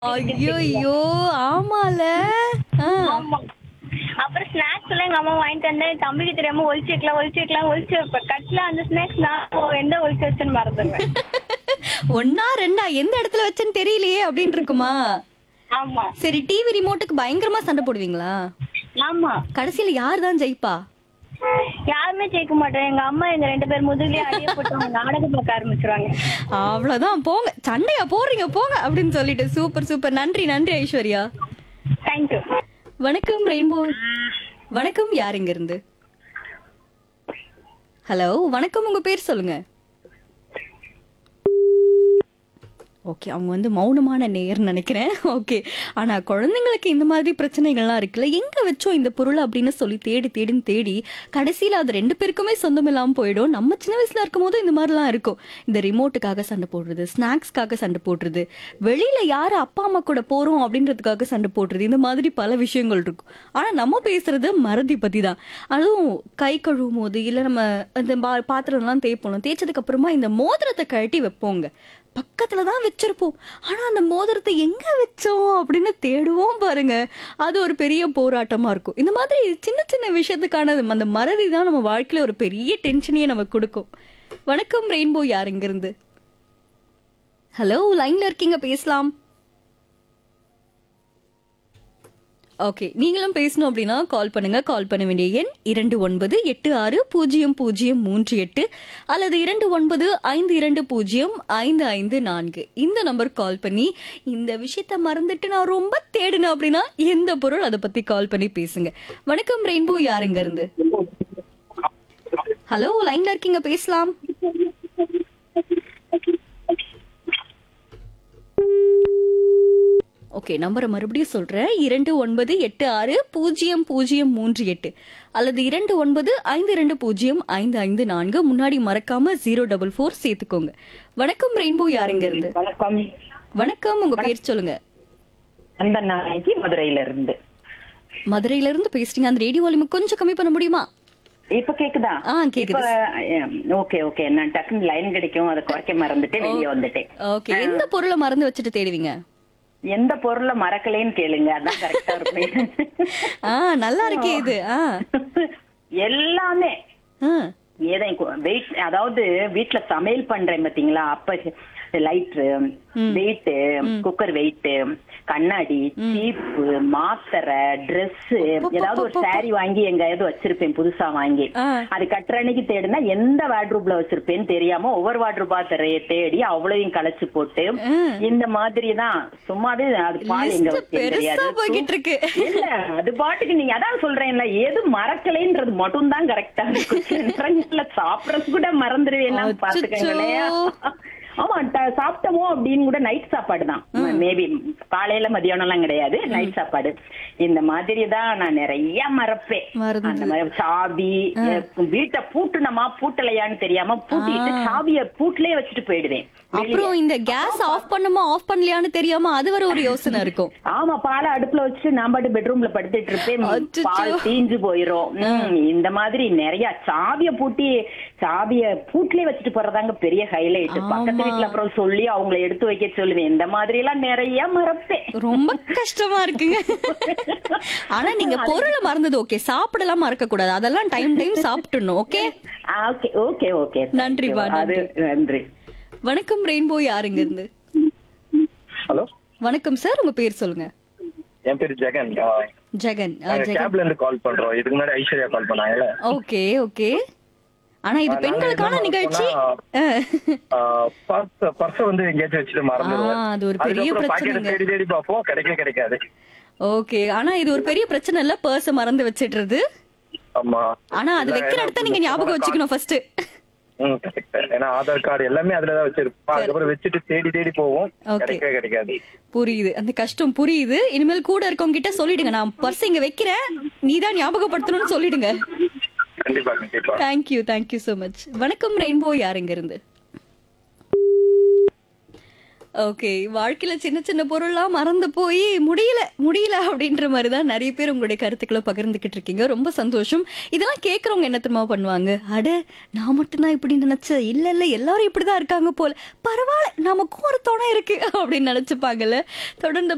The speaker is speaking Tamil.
ஐயோ ஆமால ஆ. ஆமா அப்புறம் ஸ்நாக்ஸ் எல்லாம் எங்க அம்மா வாங்கிட்டு வந்து என் தம்பிக்கு தெரியாம ஒளிச்சு வைக்கலாம் ஒளிச்சு வைக்கலாம் ஒளிச்சு வைப்பேன் கட்ல அந்த ஸ்நாக்ஸ் நான் ஓ, எந்த ஒளிச்சு வச்சுன்னு மறந்துடுவேன் ஒன்னா ரெண்டா எந்த இடத்துல வச்சேன்னு தெரியலையே அப்படின்னு இருக்குமா ஆமா சரி டிவி ரிமோட்டுக்கு பயங்கரமா சண்டை போடுவீங்களா ஆமா கடைசியில யார் தான் ஜெயிப்பா யாருமே ஜெயிக்க மாட்டோம் எங்க அம்மா எங்க ரெண்டு பேர் முதுகுலயே அடிய போட்டு அவங்க நாடகம் பார்க்க ஆரம்பிச்சிருவாங்க அவ்வளவுதான் போங்க சண்டையா போறீங்க போங்க அப்படின்னு சொல்லிட்டு சூப்பர் சூப்பர் நன்றி நன்றி ஐஸ்வர்யா தேங்க்யூ வணக்கம் ரெயின்போ வணக்கம் யார் இங்க இருந்து ஹலோ வணக்கம் உங்க பேர் சொல்லுங்க ஓகே அவங்க வந்து மௌனமான நேர்னு நினைக்கிறேன் ஓகே ஆனா குழந்தைங்களுக்கு இந்த மாதிரி பிரச்சனைகள்லாம் இருக்குல்ல எங்க வச்சோம் இந்த பொருள் அப்படின்னு சொல்லி தேடி தேடின்னு தேடி கடைசியில அது ரெண்டு பேருக்குமே சொந்தம் இல்லாம போயிடும் நம்ம சின்ன வயசுல இருக்கும் போது இந்த மாதிரிலாம் இருக்கும் இந்த ரிமோட்டுக்காக சண்டை போடுறது ஸ்நாக்ஸ்க்காக சண்டை போடுறது வெளியில யாரு அப்பா அம்மா கூட போறோம் அப்படின்றதுக்காக சண்டை போடுறது இந்த மாதிரி பல விஷயங்கள் இருக்கும் ஆனா நம்ம பேசுறது மறதி பத்தி தான் அதுவும் கை கழுவும் போது இல்ல நம்ம அந்த பா- பாத்திரம்லாம் தேய்ப்போம் தேய்ச்சதுக்கு அப்புறமா இந்த மோதிரத்தை கழட்டி வைப்போங்க பக்கத்துல தான் வச்சிருப்போம் ஆனா அந்த மோதிரத்தை எங்க வச்சோம் அப்படின்னு தேடுவோம் பாருங்க அது ஒரு பெரிய போராட்டமா இருக்கும் இந்த மாதிரி சின்ன சின்ன விஷயத்துக்கான அந்த மறதி தான் நம்ம வாழ்க்கையில ஒரு பெரிய டென்ஷனையே நமக்கு கொடுக்கும் வணக்கம் ரெயின்போ யார் இங்க இருந்து ஹலோ லைன்ல இருக்கீங்க பேசலாம் ஓகே நீங்களும் பேசணும் அப்படின்னா கால் பண்ணுங்க கால் பண்ண வேண்டிய எண் இரண்டு ஒன்பது எட்டு ஆறு பூஜ்ஜியம் பூஜ்ஜியம் மூன்று எட்டு அல்லது இரண்டு ஒன்பது ஐந்து இரண்டு பூஜ்ஜியம் ஐந்து ஐந்து நான்கு இந்த நம்பர் கால் பண்ணி இந்த விஷயத்த மறந்துட்டு நான் ரொம்ப தேடினேன் அப்படின்னா எந்த பொருள் அதை பத்தி கால் பண்ணி பேசுங்க வணக்கம் ரெயின்போ யாருங்க இருந்து ஹலோ லைன்ல இருக்கீங்க பேசலாம் ஓகே நம்பரை மறுபடியும் சொல்றேன் இரண்டு ஒன்பது எட்டு ஆறு பூஜ்ஜியம் பூஜ்ஜியம் மூன்று எட்டு அல்லது இரண்டு ஒன்பது ஐந்து இரண்டு பூஜ்ஜியம் ஐந்து ஐந்து நான்கு முன்னாடி மறக்காம ஜீரோ டபுள் ஃபோர் சேர்த்துக்கோங்க வணக்கம் ரெயின்போ யாருங்க இருந்து வணக்கம் வணக்கம் உங்க பேர் சொல்லுங்க அந்த நாளைக்கு மதுரையில இருந்து மதுரையில இருந்து பேசுறீங்க அந்த ரேடியோ வால்யூம் கொஞ்சம் கம்மி பண்ண முடியுமா இப்ப கேக்குதா ஆ, கேக்குது. ஓகே ஓகே நான் டக்குன்னு லைன் கிடைக்கும் அதை குறைக்க மறந்துட்டு வெளியே வந்துட்டேன் ஓகே எந்த பொருளை மறந்து வச்சுட்டு தேடுவீங்க எந்த பொருளை மறக்கலைன்னு கேளுங்க அதான் கரெக்டா இருக்கும் ஆ நல்லா இருக்கே இது ஆ எல்லாமே ஆ. ஏதோ வெயிட் அதாவது வீட்ல சமையல் பண்றேன் பாத்தீங்களா அப்ப லைட்ரு வெயிட் குக்கர் வெயிட் கண்ணாடி சீப்பு மாத்திரை Dress ஏதாவது ஒரு saree வாங்கி எங்கேயாவது வச்சிருப்பேன் புதுசா வாங்கி ஆ. அது கட்டுற அன்னைக்கு தேடினா எந்த வார்ட்ரூப்ல வச்சிருப்பேன்னு தெரியாம ஒவ்வொரு வார்ட்ரூபா தேடி அவ்வளவையும் களைச்சு போட்டு இந்த மாதிரி தான் சும்மாவே அது பால் எங்க List வச்சேன்னு பெருசா தெரியாது போய்கிட்டு இருக்கு இல்ல அது பாட்டுக்கு நீங்க அதான் சொல்றேன்ல எது மறக்கலைன்றது மட்டும் தான் கரெக்டா இருக்கும் சில நேரங்கள்ல சாப்பிடறது கூட மறந்துடுவேன் பாத்துக்கங்களேன் ஆமா ட- சாப்பிட்டோமோ அப்படின்னு கூட நைட் சாப்பாடு தான் மேபி காலையில மதியானம் எல்லாம் கிடையாது நைட் சாப்பாடு இந்த மாதிரி தான் நான் நிறைய மறப்பேன் மறந்து. அந்த மாதிரி சாவி வீட்டை பூட்டுனமா பூட்டலையான்னு தெரியாம பூட்டிட்டு சாவிய பூட்டிலே வச்சுட்டு போயிடுவேன் அப்புறம் இந்த கேஸ் ஆஃப் பண்ணுமா ஆஃப் பண்ணலையான்னு தெரியாம அது வரை ஒரு யோசனை இருக்கும் ஆமா பாலை அடுப்புல வச்சு நான் பாட்டு பெட்ரூம்ல படுத்துட்டு இருப்பேன் அச்சச்சோ. பால் தீஞ்சு போயிரும் ம், இந்த மாதிரி நிறைய சாவிய பூட்டி சாவிய பூட்டிலே வச்சுட்டு போறதாங்க பெரிய ஹைலைட் பக்கத்து வீட்டுல அப்புறம் சொல்லி அவங்கள எடுத்து வைக்க சொல்லுவேன் இந்த மாதிரி எல்லாம் நிறைய மறப்பேன் ரொம்ப கஷ்டமா இருக்குங்க ஆனா நீங்க பொருளை மறந்தது ஓகே சாப்பிடலாம் மறக்க கூடாது அதெல்லாம் டைம் டைம் சாப்பிட்டுணும் ஓகே ஓகே ஓகே ஓகே நன்றிப்பா, அது நன்றி வணக்கம் ரெயின்போ யாருங்க இருந்து ஹலோ வணக்கம் சார் உங்க பேர் சொல்லுங்க என் பேர் ஜெகன் ஜெகன் ஆ, நாங்க ஜெகன் கேப்ல இருந்து கால் பண்றோம் இதுக்கு முன்னாடி ஐஸ்வர்யா கால் பண்ணாங்கல்ல ஓகே ஓகே ஆனா இது நாங்க பெண்களுக்கான என்ன நிகழ்ச்சி பர்ஸ் பர்ஸ் வந்து எங்கேயாச்சும் வச்சுட்டு மறந்துடுவோம் ஆ, அது ஒரு பெரிய அதுக்கப்புறம் பாக்கெட் பிரச்சனைங்க. தேடி தேடி பார்ப்போம் கிடைக்கவே கிடைக்காது ஓகே ஆனா இது ஒரு பெரிய பிரச்சனை இல்ல பர்ஸ மறந்து வச்சிடுறது ஆமா ஆனா அது இல்ல, வைக்கிற ஏன்னா இடத்த நீங்க ஞாபகம் வச்சுக்கணும் ஃபர்ஸ்ட் ம் கரெக்ட் ஏன்னா ஆதார் கார்டு எல்லாமே அதுலதான் வச்சிருப்போம் அதுக்கப்புறம் வச்சுட்டு தேடி தேடி போவோம் Okay. கிடைக்கவே கிடைக்காது புரியுது அந்த கஷ்டம் புரியுது இனிமேல் கூட இருக்கவங்க கிட்ட சொல்லிடுங்க நான் பர்ஸ் இங்க வைக்கிறேன் நீ தான் ஞாபகப்படுத்தணும்னு சொல்லிடுங்க கண்டிப்பா கண்டிப்பா தேங்க்யூ தேங்க்யூ so மச் வணக்கம் ரெயின்போ யாருங்க இருந்து ஓகே வாழ்க்கையில சின்ன சின்ன பொருள்லாம் மறந்து போய் முடியல முடியல அப்படின்ற மாதிரி தான் நிறைய பேர் உங்களுடைய கருத்துக்களை பகிர்ந்துகிட்டு இருக்கீங்க ரொம்ப சந்தோஷம் இதெல்லாம் கேட்கறவங்க என்ன தெரியுமா பண்ணுவாங்க அட நான் மட்டும் தான் இப்படி நினைச்சேன் இல்ல இல்ல எல்லாரும் இப்படிதான் இருக்காங்க போல பரவாயில்ல நமக்கும் ஒரு துணை இருக்கு அப்படின்னு நினைச்சுப்பாங்கல்ல தொடர்ந்து